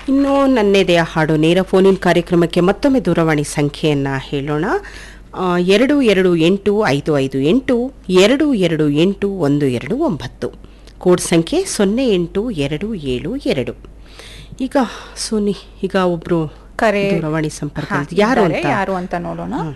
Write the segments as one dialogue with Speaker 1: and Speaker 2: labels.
Speaker 1: ಇನ್ನು ನನ್ನೆದೆಯ ಹಾಡು ನೇರ ಫೋನಿನ್ ಕಾರ್ಯಕ್ರಮಕ್ಕೆ ಮತ್ತೊಮ್ಮೆ ದೂರವಾಣಿ ಸಂಖ್ಯೆಯನ್ನ ಹೇಳೋಣ ಆ, ಎರಡು ಎರಡು ಎಂಟು ಐದು ಐದು ಎಂಟು ಎರಡು ಎರಡು ಎಂಟು ಒಂದು ಎರಡು ಒಂಬತ್ತು ಕೋಡ್ ಸಂಖ್ಯೆ ಸೊನ್ನೆ ಎಂಟು ಎರಡು ಏಳು ಎರಡು ಈಗ ಸೋನಿ ಈಗ ಒಬ್ರು
Speaker 2: ಕರೆ
Speaker 1: ದೂರವಾಣಿ ಸಂಪರ್ಕ
Speaker 2: ಹಾ,
Speaker 1: ಯಾರು
Speaker 2: ಇದ್ದಾರೆ.
Speaker 1: ಅಂತ
Speaker 2: ಯಾರು ಅಂತ ನೋಡೋಣ
Speaker 1: ಹ್ಮ್.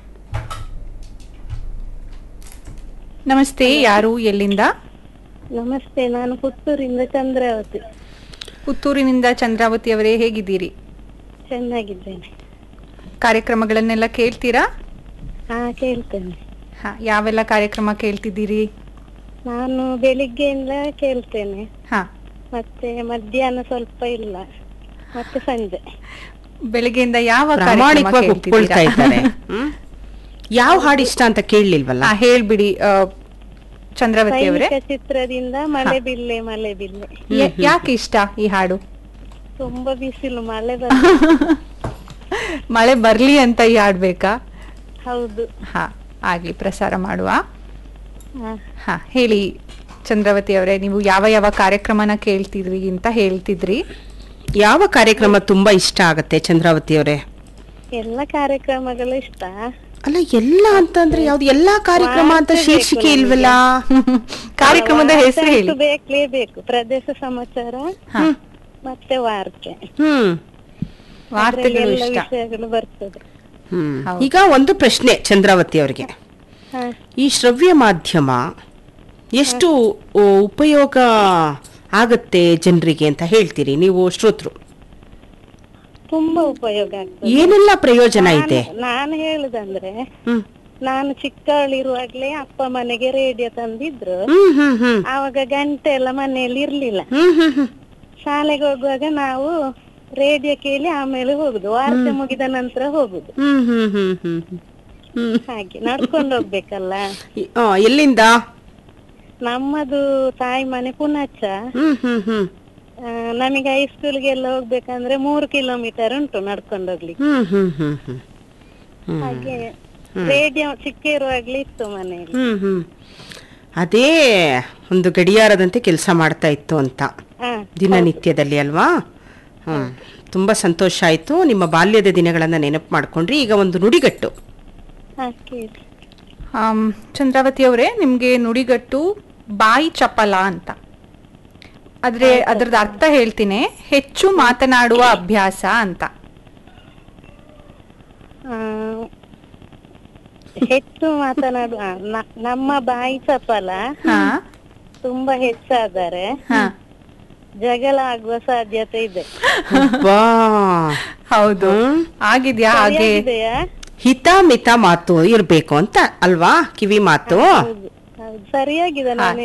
Speaker 2: ನಮಸ್ತೆ ಯಾರು ಎಲ್ಲಿಂದ
Speaker 3: ನಮಸ್ತೆ ನಾನು ಪುತ್ತೂರಿಂದ ಚಂದ್ರಾವತಿ
Speaker 2: ಪುತ್ತೂರಿನಿಂದ ಚಂದ್ರಾವತಿ ಅವರೇ ಹೇಗಿದ್ದೀರಿ
Speaker 3: ಚೆನ್ನಾಗಿದ್ದೇನೆ
Speaker 2: ಕಾರ್ಯಕ್ರಮಗಳನ್ನೆಲ್ಲ ಕೇಳ್ತೀರಾ
Speaker 3: ಹಾ ಕೇಳ್ತೇನೆ
Speaker 2: ಹಾ ಯಾವೆಲ್ಲ ಕಾರ್ಯಕ್ರಮ ಕೇಳ್ತಿದ್ದೀರಿ
Speaker 3: ನಾನು ಬೆಳಿಗ್ಗೆಯಿಂದ ಕೇಳ್ತೇನೆ
Speaker 2: ಹಾ
Speaker 3: ಮತ್ತೆ ಮಧ್ಯಾಹ್ನ ಸ್ವಲ್ಪ ಇಲ್ಲ ಮತ್ತೆ ಸಂಜೆ
Speaker 2: ಬೆಳಗ್ಗೆಯಿಂದ ಯಾವ ಕಾರ್ಯಕ್ರಮ
Speaker 1: ಪ್ರಾಮಾಣಿಕವಾಗಿ ಒಪ್ಕೊಳ್ತಾ
Speaker 2: ಕೇಳ್ತಿದ್ದೀರಾ?
Speaker 1: ಇದ್ದಾರೆ ಹ್ಮ್? ಯಾವ ಹಾಡು ಇಷ್ಟ ಅಂತ ಕೇಳಲಿಲ್ವಲ್ಲ
Speaker 2: ಹಾ ಹೇಳ್ಬಿಡಿ ಆ, ಚಂದ್ರಾವತಿ ಅವರೇ
Speaker 3: ಸೈನಿಕ ಚಿತ್ರದಿಂದ ಮಳೆ ಬಿಲ್ಲೆ ಮಳೆ ಬಿಲ್ಲೆ
Speaker 2: ಯ- ಯಾಕೆ ಇಷ್ಟ ಈ ಹಾಡು
Speaker 3: ತುಂಬಾ ಬಿಸಿಲು ಮಳೆ ಬಂದ
Speaker 2: ಮಳೆ ಬರ್ಲಿ ಅಂತ ಈ ಹಾಡ್ಬೇಕಾ
Speaker 3: ಹೌದು
Speaker 2: ಹಾ ಆಗ್ಲಿ ಪ್ರಸಾರ ಮಾಡುವ
Speaker 3: ಹಾ.
Speaker 2: ಹಾ ಹೇಳಿ ಚಂದ್ರಾವತಿ ಅವರೇ ನೀವು ಯಾವ ಯಾವ ಕಾರ್ಯಕ್ರಮನ ಕೇಳ್ತಿದ್ರಿ ಅಂತ ಹೇಳ್ತಿದ್ರಿ
Speaker 1: ಯಾವ ಕಾರ್ಯಕ್ರಮ ತುಂಬಾ ಇಷ್ಟ ಆಗತ್ತೆ ಚಂದ್ರಾವತಿ ಅವರೇ
Speaker 3: ಎಲ್ಲ ಕಾರ್ಯಕ್ರಮಗಳು ಇಷ್ಟ
Speaker 1: ಅಲ್ಲ ಎಲ್ಲ ಅಂತಂದ್ರೆ ಯಾವ್ದು ಎಲ್ಲಾ ಕಾರ್ಯಕ್ರಮ ಅಂತ
Speaker 3: ವಾರ್ತೆ
Speaker 1: ಶೀರ್ಷಿಕೆ
Speaker 3: ಬೇಕು
Speaker 1: ಇಲ್ವಲ್ಲ
Speaker 2: ಕಾರ್ಯಕ್ರಮದ
Speaker 3: ವಾರ್ತೆ
Speaker 2: ಹೆಸರು ಹೇಳಿ
Speaker 3: ಅಂತೂ ಬೇಕೇಬೇಕು ಪ್ರದೇಶ ಸಮಾಚಾರ
Speaker 2: ಹಾ.
Speaker 3: ಮತ್ತೆ ವಾರ್ತೆ
Speaker 1: ಹ್ಮ್
Speaker 2: ವಾರ್ತೆಗಳು
Speaker 3: ಅದ್ರಲ್ಲಿ ಎಲ್ಲ
Speaker 2: ಇಷ್ಟ
Speaker 3: ವಿಷಯಗಳು ಬರ್ತದೆ
Speaker 1: ಹ್ಮ್
Speaker 2: ಹೌದು.
Speaker 1: ಈಗ ಒಂದು ಪ್ರಶ್ನೆ ಚಂದ್ರಾವತಿ ಅವರಿಗೆ
Speaker 3: ಹಾ
Speaker 1: ಈ ಶ್ರವ್ಯ ಮಾಧ್ಯಮ ಎಷ್ಟು ಓ, ಉಪಯೋಗ ಆಗತ್ತೆ ಜನರಿಗೆ ಅಂತ ಹೇಳ್ತೀರಿ ನೀವು ಶ್ರೋತೃ
Speaker 3: ತುಂಬಾ ಉಪಯೋಗ ಆಗ್ತದೆ
Speaker 1: ಏನೆಲ್ಲ ಪ್ರಯೋಜನ ಇದೆ
Speaker 3: ನಾನು- ನಾನು ಹೇಳುದಂದ್ರೆ
Speaker 1: ಹ್ಮ್
Speaker 3: ನಾನು ಚಿಕ್ಕವಳಿರುವಾಗ್ಲೇ ಅಪ್ಪ ಮನೆಗೆ ರೇಡಿಯೋ ತಂದಿದ್ರು
Speaker 1: ಹ್ಮ್ ಹ್ಮ್ ಹ್ಮ್
Speaker 3: ಆವಾಗ ಗಂಟೆ ಎಲ್ಲ ಮನೆಯಲ್ಲಿ ಇರ್ಲಿಲ್ಲ
Speaker 1: ಹ್ಮ್ ಹ್ಮ್ ಹ್ಮ್
Speaker 3: ಶಾಲೆಗೆ ಹೋಗುವಾಗ ನಾವು ರೇಡಿಯೋ ಕೇಳಿ ಆಮೇಲೆ ಹೋಗುದು ವಾರ್ತೆ ಮುಗಿದ ನಂತರ ಹೋಗುದು
Speaker 1: ಹ್ಮ್ ಹ್ಮ್ ಹ್ಮ್ ಹ್ಮ್ ಹ್ಮ್ ಹ್ಮ್
Speaker 3: ಹಾಗೆ ನಡ್ಕೊಂಡು ಹೋಗ್ಬೇಕಲ್ಲ
Speaker 1: ಈ- ಆ, ಎಲ್ಲಿಂದ
Speaker 3: ನಮ್ಮದು ತಾಯಿ ಮನೆ ಪುನಚ್ಚ
Speaker 1: ಹ್ಮ್ ಹ್ಮ್ ಹ್ಮ್
Speaker 3: ಆ, ನಮಗೆ ಹೈಸ್ಕೂಲ್ಗೆಲ್ಲ ಹೋಗ್ಬೇಕಂದ್ರೆ ಮೂರು ಕಿಲೋಮೀಟರ್ ಉಂಟು ನಡ್ಕೊಂಡು ಹೋಗ್ಲಿಕ್ಕೆ
Speaker 1: ಹ್ಮ್ ಹ್ಮ್ ಹ್ಮ್ ಹ್ಮ್ ಹ್ಮ್
Speaker 3: ಹಾಗೆ ರೇಡಿಯೋ ಚಿಕ್ಕ ಇರುವಾಗ್ಲೇ ಇತ್ತು ಮನೆಯಲ್ಲಿ
Speaker 1: ಹ್ಮ್ ಹ್ಮ್ ಅದೇ ಒಂದು ಗಡಿಯಾರದಂತೆ ಕೆಲಸ ಮಾಡ್ತಾ ಇತ್ತು ಅಂತ
Speaker 3: ಹಾ
Speaker 1: ದಿನನಿತ್ಯದಲ್ಲಿ ಅಲ್ವಾ ಹ್ಮ್ ತುಂಬಾ ಸಂತೋಷ ಆಯ್ತು ನಿಮ್ಮ ಬಾಲ್ಯದ ದಿನಗಳನ್ನ ನೆನಪು ಮಾಡ್ಕೊಂಡ್ರಿ ಈಗ ಒಂದು ನುಡಿಗಟ್ಟು
Speaker 3: ಹಾ ಕೇಳಿ
Speaker 2: ಆಮ್, ಚಂದ್ರಾವತಿ ಅವರೇ ನಿಮ್ಗೆ ನುಡಿಗಟ್ಟು ಬಾಯಿ ಚಪಲ ಅಂತ ಆದ್ರೆ ಅದ್ರದ್ದು ಅರ್ಥ ಹೇಳ್ತೀನಿ ಹೆಚ್ಚು ಮಾತನಾಡುವ ಅಭ್ಯಾಸ ಅಂತ
Speaker 3: ಆ, ಹೆಚ್ಚು ಮಾತನಾಡು ಆ, ನ- ನಮ್ಮ ಬಾಯಿ ಚಪಲ
Speaker 2: ಹಾ
Speaker 3: ತುಂಬಾ ಹೆಚ್ಚಾದರೆ
Speaker 2: ಹಾ
Speaker 3: ಜಗಳ ಆಗುವ ಸಾಧ್ಯತೆ ಇದೆ
Speaker 1: ವಾ
Speaker 2: ಹೌದು
Speaker 1: ಹ್ಮ್.
Speaker 2: ಆಗಿದ್ಯಾ ಹಾಗೆ
Speaker 3: ಸರಿಯಾಗಿದೆಯಾ
Speaker 1: ಹಿತ ಮಿತ ಮಾತು ಇರ್ಬೇಕು ಅಂತ ಅಲ್ವಾ ಕಿವಿ ಮಾತು
Speaker 3: ಹೌದು ಹೌದು ಸರಿಯಾಗಿದೆ ನಾನು